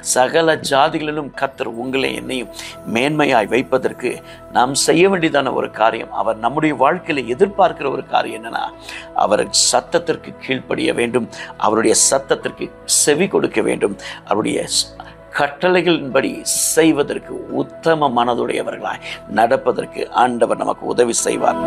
சகல ஜாதிகளிலும் கர்த்தர் உங்களை என்னையும் மேன்மையாய் வைப்பதற்கு நாம் செய்ய வேண்டியதான ஒரு காரியம் அவர் நம்முடைய வாழ்க்கையில் எதிர்பார்க்கிற ஒரு காரியம் என்னன்னா அவர் சத்தத்திற்கு கீழ்ப்படிய வேண்டும் அவருடைய சத்தத்திற்கு செவி கொடுக்க வேண்டும் அவருடைய ஸ்- கட்டளைகளின்படி செய்வதற்கு உத்தம மனதுடையவர்களாய் நடப்பதற்கு ஆண்டவர் நமக்கு உதவி செய்வார்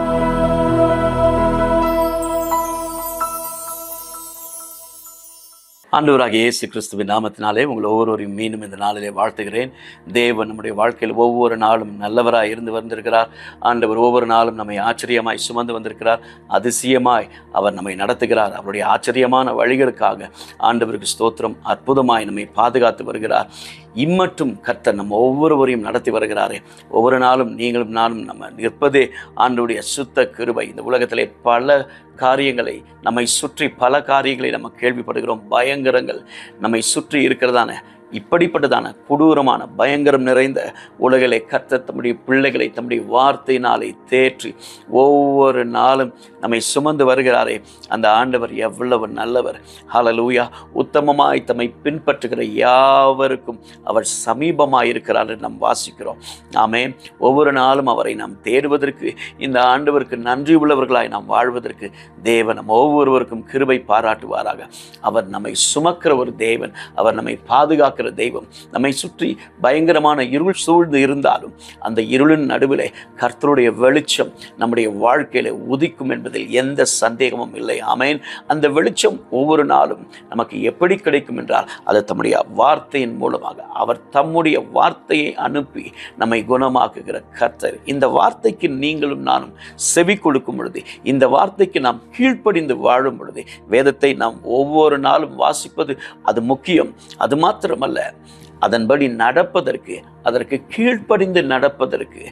ஆண்டவராக இயேசு கிறிஸ்துவின் நாமத்தினாலே உங்கள் ஒவ்வொருவரையும் மீண்டும் இந்த நாளிலே வாழ்த்துகிறேன் தேவன் நம்முடைய வாழ்க்கையில் ஒவ்வொரு நாளும் நல்லவராய் இருந்து வந்திருக்கிறார் ஆண்டவர் ஒவ்வொரு நாளும் நம்மை ஆச்சரியமாய் சுமந்து வந்திருக்கிறார் அதிசயமாய் அவர் நம்மை நடத்துகிறார் அவருடைய ஆச்சரியமான வழிகளுக்காக ஆண்டவருக்கு ஸ்தோத்திரம் அற்புதமாய் நம்மை பாதுகாத்து வருகிறார் இம்மட்டும் கர்த்தர் நம்ம ஒவ்வொருவரையும் நடத்தி வருகிறாரே ஒவ்வொரு நாளும் நீங்களும் நானும் நம்ம நிற்பதே ஆண்டவருடைய சுத்த கிருபை இந்த உலகத்திலே பல காரியங்களை நம்மை சுற்றி பல காரியங்களை நம்ம கேள்விப்படுகிறோம் பயங்கரங்கள் நம்மை சுற்றி இருக்கிறதான இப்படிப்பட்டதான கொடூரமான பயங்கரம் நிறைந்த உலகிலே கர்த்தர் தம்முடைய பிள்ளைகளை தம்முடைய வார்த்தையினாலே தேற்றி ஒவ்வொரு நாளும் நம்மை சுமந்து வருகிறாரே அந்த ஆண்டவர் எவ்வளவு நல்லவர் ஹalleluya உத்தமமாய் தம்மை பின்பற்றுகிற யாவருக்கும் அவர் சமீபமாய் இருக்கிறார் என்று நாம் வாசிக்கிறோம் ஆமென் ஒவ்வொரு நாளும் அவரை நாம் தேடுவதற்கு இந்த ஆண்டவருக்கு நன்றி உள்ளவர்களாய் நாம் வாழ்வதற்கு தேவன் நம் ஒவ்வொருவருக்கும் கிருபை பாராட்டுவாராக அவர் நம்மை சுமக்கிற ஒரு தேவன் அவர் நம்மை பாதுகாக்கிற தெய்வம் நம்மை சுற்றி பயங்கரமான இருள் சூழ்ந்து இருந்தாலும் அந்த இருளின் நடுவிலே கர்த்தருடைய வெளிச்சம் நம்முடைய வாழ்க்கையில உதிக்கும் என்பதில் எந்த சந்தேகமும் இல்லை ஆமென் அந்த வெளிச்சம் ஒவ்வொரு நாளும் நமக்கு எப்படி கிடைக்கும் என்றால் அது தம்முடைய வார்த்தையின் மூலமாக அவர் தம்முடைய வார்த்தையை அனுப்பி நம்மை குணமாக்குகிற கர்த்தர் இந்த வார்த்தைக்கு நீங்களும் நானும் செவி கொடுக்கும் பொழுது இந்த வார்த்தைக்கு நாம் கீழ்ப்படிந்து வாழும் பொழுது வேதத்தை நாம் ஒவ்வொரு நாளும் வாசிப்பது அது முக்கியம் அது மாத்திரமல்ல அதன்படி நடப்பதற்கு அதற்கு கீழ்ப்படிந்து நடப்பதற்கு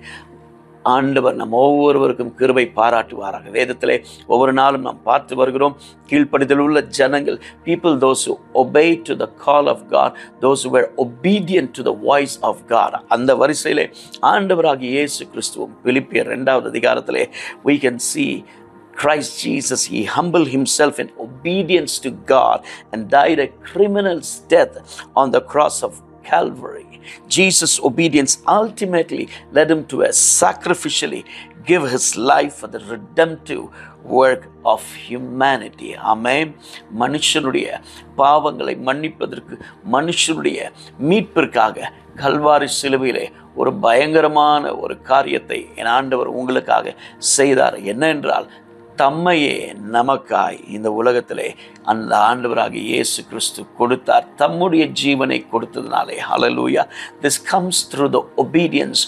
ஆண்டவர் நம் ஒவ்வொருவருக்கும் கிருபை பாராட்டுவாராக வேதத்திலே ஒவ்வொரு நாளும் நாம் பார்த்து வருகிறோம் கீழ்ப்படிதல் உள்ள ஜனங்கள் people those who obey to the call of God those who were obedient to the voice of God அந்த வரிசையிலே ஆண்டவராகிய இயேசு கிறிஸ்துவும் பிலிப்பியர் இரண்டாவது அதிகாரத்திலே we can see Christ Jesus, he humbled himself in obedience to God and died a criminal's death on the cross of Calvary. Jesus' obedience ultimately led him to a sacrificially give his life for the redemptive work of humanity. ஆமென் மனுஷனுடைய பாவங்களை மன்னிப்பதற்கு மனுஷனுடைய மீட்பிற்காக கல்வாரி சிலுவையிலே ஒரு பயங்கரமான ஒரு காரியத்தை என் ஆண்டவர் உங்களுக்காக செய்தார் என்னவென்றால் தம்மையே நமக்காய் இந்த உலகத்திலே அந்த ஆண்டவராக இயேசு கிறிஸ்து கொடுத்தார் தம்முடைய ஜீவனை கொடுத்ததுனாலே ஹalleluya this comes through the obedience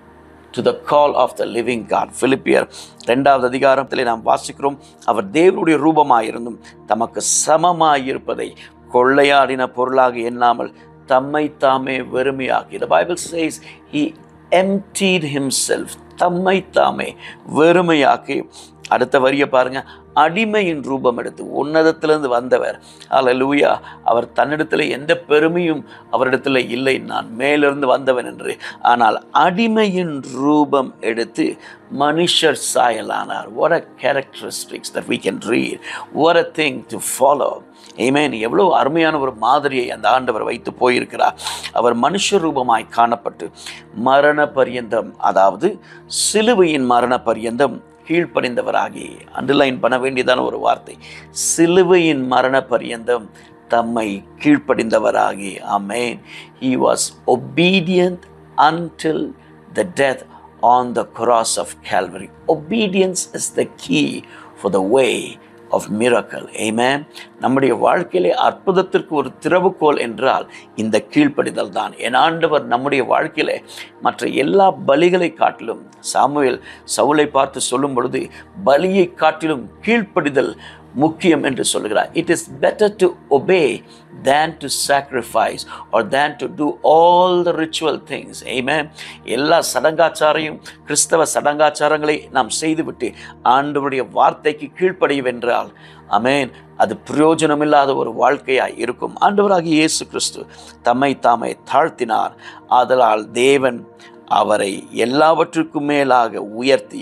to the call of the living God பிலிப்பியர் ரெண்டாவது அதிகாரத்திலே நாம் வாசிக்கிறோம் அவர் தேவனுடைய ரூபமாயிருந்தும் தமக்கு சமமாயிருப்பதை கொள்ளையாடின பொருளாக எண்ணாமல் தம்மை தாமே வெறுமையாக்கி the bible says he emptied himself தம்மை தாமே வெறுமையாக்கி அடுத்த வரியை பாருங்க அடிமையின் ரூபம் எடுத்து உன்னதத்திலிருந்து வந்தவர் அல்லேலூயா அவர் தன்னிடத்தில் எந்த பெருமையும் அவரிடத்தில் இல்லை நான் மேலிருந்து வந்தவன் என்று ஆனால் அடிமையின் ரூபம் எடுத்து மனுஷர் சாயலானார் what a characteristics that we can read what a thing to follow Amen எவ்வளோ அருமையான ஒரு மாதிரியை அந்த ஆண்டவர் வைத்து போயிருக்கிறார் அவர் மனுஷ ரூபமாய் காணப்பட்டு மரண பரியந்தம் அதாவது சிலுவையின் மரண பரியந்தம் கீழ்ப்படிந்தவராகி அண்டர்லைன் பண்ண வேண்டியதான ஒரு வார்த்தை சிலுவையின் மரண பரியந்தம் தம்மை கீழ்ப்படிந்தவராகி ஆமென் he was obedient until the death on the cross of Calvary. Obedience is the key for the way of miracle. Amen. நம்முடைய வாழ்க்கையிலே அற்புதத்திற்கு ஒரு திறவுகோல் என்றால் இந்த கீழ்ப்படிதல் தான் என் ஆண்டவர் நம்முடைய வாழ்க்கையிலே மற்ற எல்லா பலிகளை காட்டிலும் சாமுவேல் சவுலை பார்த்து சொல்லும் பொழுது பலியை காட்டிலும் கீழ்ப்படிதல் முக்கியம் என்று சொல்கிறார் it is better to obey than to sacrifice or than to do all the ritual things Amen எல்லா சடங்காச்சாரையும் கிறிஸ்தவ சடங்காச்சாரங்களை நாம் செய்துவிட்டு ஆண்டவருடைய வார்த்தைக்கு கீழ்ப்படியவென்றால் அமேன் அது பிரயோஜனமில்லாத ஒரு வாழ்க்கையாய் இருக்கும் ஆண்டவராகிய இயேசு கிறிஸ்து தம்மை தாமே தாழ்த்தினார் ஆதலால் தேவன் அவரை எல்லாவற்றுக்கும் மேலாக உயர்த்தி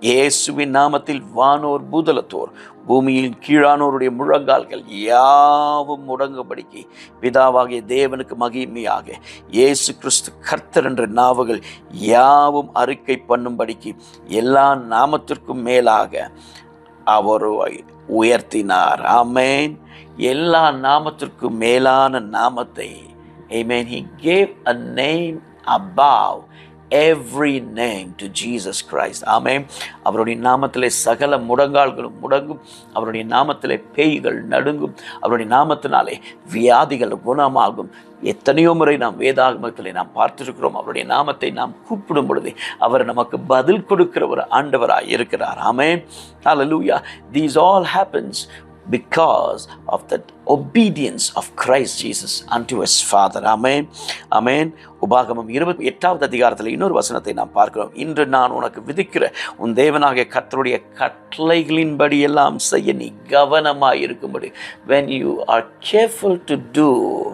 இயேசுவின் நாமத்தில் வானோர் பூதலத்தோர் பூமியின் கீழானோருடைய முழங்கால்கள் யாவும் முடங்கும்படிக்கு பிதாவாகிய தேவனுக்கு மகிமையாக இயேசு கிறிஸ்து கர்த்தர் என்ற நாவுகள் யாவும் அறிக்கை பண்ணும்படிக்கு எல்லா நாமத்திற்கும் மேலாக அவர் உயர்த்தினார் ஆமேன் எல்லா நாமத்திற்கும் மேலான நாமத்தை Amen. He gave a name above every name to Jesus Christ. ஆமென் அவருடைய நாமத்திலே சகல முடங்கால்களும் முடங்கும் அவருடைய நாமத்திலே பேய்கள் நடுங்கும் அவருடைய நாமத்தினாலே வியாதிகள் குணமாகும் எத்தனையோ முறை நாம் வேதாகமத்திலே நாம் பார்த்திருக்கிறோம் அவருடைய நாமத்தை நாம் கூப்பிடும் பொழுது அவர் நமக்கு பதில் கொடுக்கிற ஒரு ஆண்டவராய் இருக்கிறார் ஆமென் hallelujah these all happens because of the obedience of Christ Jesus unto his Father. Amen. Amen. உபாகமம் இருபத்தி எட்டாவது அதிகாரத்தில் இன்னொரு வசனத்தை நாம் பார்க்கிறோம் இன்று நான் உனக்கு விதிக்கிற உன் தேவனாகிய கர்த்தருடைய கட்டளைகளின்படி எல்லாம் செய்ய நீ கவனமாய் இருக்கும்படி when you are careful to do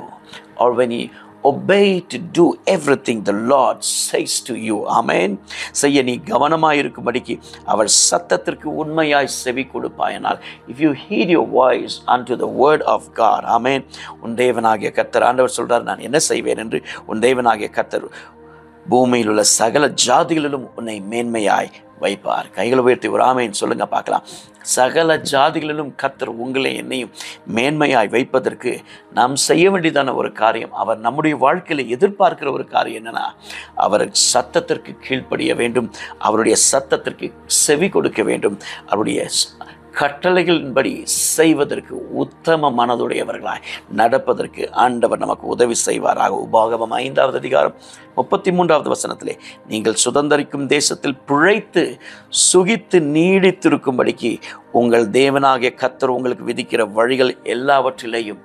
or when you obey to do everything the Lord says to you. Amen. செய்ய நீ கவனமாய் இருக்கும்படிக்கு அவர் சத்தத்திற்கு உண்மையாய் செவி கொடுப்பாயனால் if you heed your voice unto the word of God. Amen. உன் தேவனாகிய கர்த்தர் ஆண்டவர் சொல்றார் நான் என்ன செய்வேன் என்று உன் தேவனாகிய கர்த்தர் பூமியில் உள்ள சகல ஜாதிகளிலும் உன்னை மேன்மையாய் வைப்பார் கைகளை உயர்த்தி ஒரு ஆமைன்னு சொல்லுங்க பார்க்கலாம் சகல ஜாதிகளிலும் கர்த்தர் உங்களை என்னையும் மேன்மையாய் வைப்பதற்கு நாம் செய்ய வேண்டியதான ஒரு காரியம் அவர் நம்முடைய வாழ்க்கையில் எதிர்பார்க்கிற ஒரு காரியம் என்னன்னா அவர் சத்தத்திற்கு கீழ்ப்படிய வேண்டும் அவருடைய சத்தத்திற்கு செவி கொடுக்க வேண்டும் அவருடைய கட்டளைகளின்படி செய்வதற்கு உத்தம மனதுடையவர்களாய் நடப்பதற்கு ஆண்டவர் நமக்கு உதவி செய்வாராக உபாகமம் ஐந்தாவது அதிகாரம் முப்பத்தி மூன்றாவது வசனத்திலே நீங்கள் சுதந்தரிக்கும் தேசத்தில் பிழைத்து சுகித்து நீடித்திருக்கும்படிக்கு உங்கள் தேவனாகிய கத்தர் உங்களுக்கு விதிக்கிற வழிகள் எல்லாவற்றிலேயும்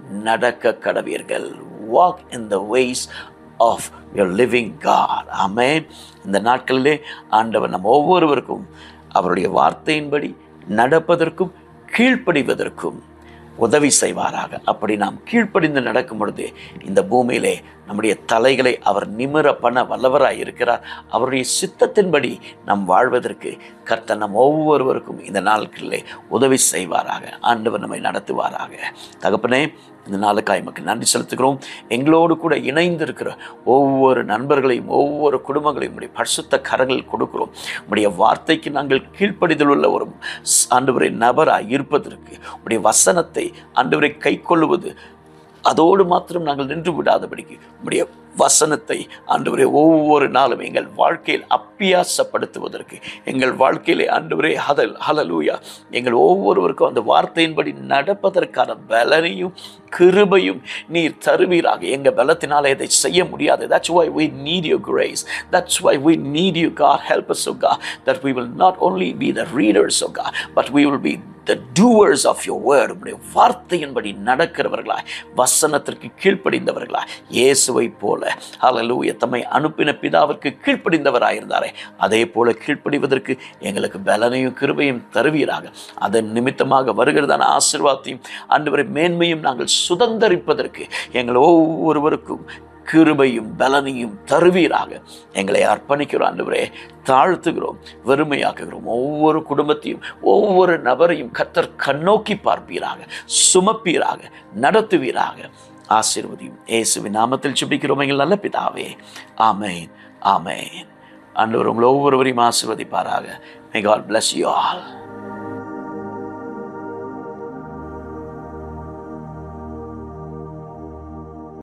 நடக்க கடவீர்கள் walk in the ways of your living God amen இந்த நாட்களிலே ஆண்டவர் நம்ம ஒவ்வொருவருக்கும் அவருடைய வார்த்தையின்படி நடப்பதற்கும் கீழ்ப்படிவதற்கும் உதவி செய்வாராக அப்படி நாம் கீழ்ப்படிந்து நடக்கும் பொழுது இந்த பூமியிலே நம்முடைய தலைகளை அவர் நிமிர பண்ண வல்லவராய் இருக்கிறார் அவருடைய சித்தத்தின்படி நாம் வாழ்வதற்கு கர்த்தர் நம் ஒவ்வொருவருக்கும் இந்த நாட்களிலே உதவி செய்வாராக ஆண்டவர் நம்மை நடத்துவாராக தகப்பனே இந்த நாளுக்காய் எமக்கு நன்றி செலுத்துகிறோம் எங்களோடு கூட இணைந்திருக்கிற ஒவ்வொரு நண்பர்களையும் ஒவ்வொரு குடும்பங்களையும் உடைய பரிசுத்த கரங்களில் கொடுக்கிறோம் உடைய வார்த்தைக்கு நாங்கள் கீழ்ப்படிதல் உள்ள ஒரு ஆண்டவரை நபராய் இருப்பதற்கு உடைய வசனத்தை ஆண்டவரை கை கொள்ளுவது அதோடு மாத்திரம் நாங்கள் நின்று விடாதபடிக்கு உடைய வசனத்தை ஆண்டவரே ஒவ்வொரு நாளும் எங்கள் வாழ்க்கையில் அப்பியாசப்படுத்துவதற்கு எங்கள் வாழ்க்கையிலே ஆண்டவரே ஹதல் ஹலலூயா எங்கள் ஒவ்வொருவருக்கும் அந்த வார்த்தையின்படி நடப்பதற்கான பலனையும் கிருபையும் நீர் தருவீராக எங்கள் பலத்தினாலே இதை செய்ய முடியாது that's why we need your grace that's why we need you God help us oh God that we will not only be the readers of God but we will be the doers of your word உடைய வார்த்தையின்படி நடக்கிறவர்களாய் வசனத்திற்கு கீழ்ப்படிந்தவர்களாய் இயேசுவை போல ஹalleluya தம்மை அனுப்பின பிதாவிற்கு கீழ்ப்படிந்தவராய் இருந்தாரே அதே போல கீழ்ப்படிவதற்கு எங்களுக்கு பலனையும் கிருபையும் தருவீராக அதன் நிமித்தமாக வருகிறதான ஆசீர்வாதத்தையும் ஆண்டவரை மேன்மையும் நாங்கள் சுதந்தரிப்பதற்கு எங்கள் ஒவ்வொருவருக்கும் கிருபையும் பலனையும் தருவீராக எங்களை அர்ப்பணிக்கிறோம் ஆண்டவரே தாழ்த்துகிறோம் வெறுமையாக்குகிறோம் ஒவ்வொரு குடும்பத்தையும் ஒவ்வொரு நபரையும் கத்தர் கண்ணோக்கி பார்ப்பீராக சுமப்பீராக நடத்துவீராக ஆசீர்வதியும் இயேசுவின் நாமத்தில் சுபிக்கிறோம் எங்கள் நல்ல பிதாவே ஆமேன் ஆமேன் ஆண்டவர் உங்களை ஒவ்வொருவரையும் ஆசீர்வதிப்பாராக may God bless you all